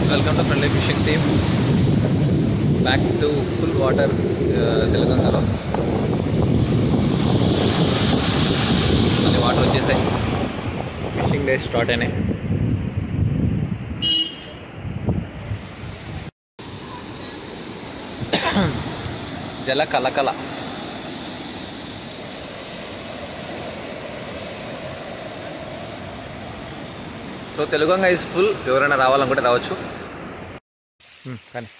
guys welcome to friendly fishing team back to full water తెలంగాణలో మళ్ళీ water వచ్చేసాయి fishing day start అయినాయి జల కలకల సో తెలుగంగా ఇస్ ఫుల్ ఎవరైనా రావాలనుకుంటే రావచ్చు కానీ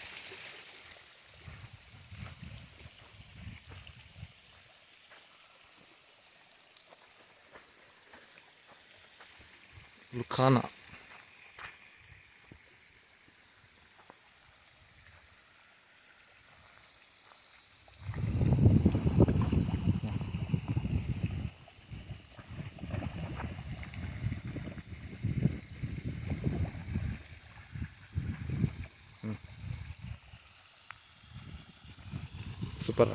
లుఖానా సూపర్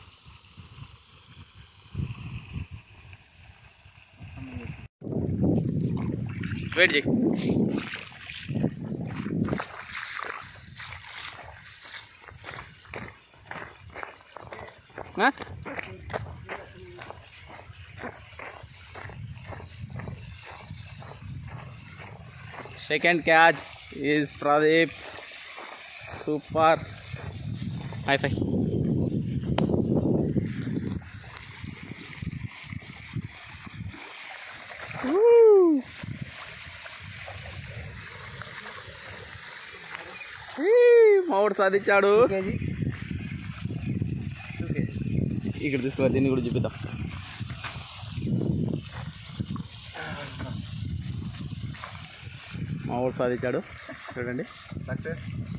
వెయిట్ చేయి second catch is Pradeep super high five మామిడి సాధించాడు ఇక్కడ తీసుకురా దీన్ని కూడా చూపిద్దాం మామిడి సాధించాడు చూడండి సక్సెస్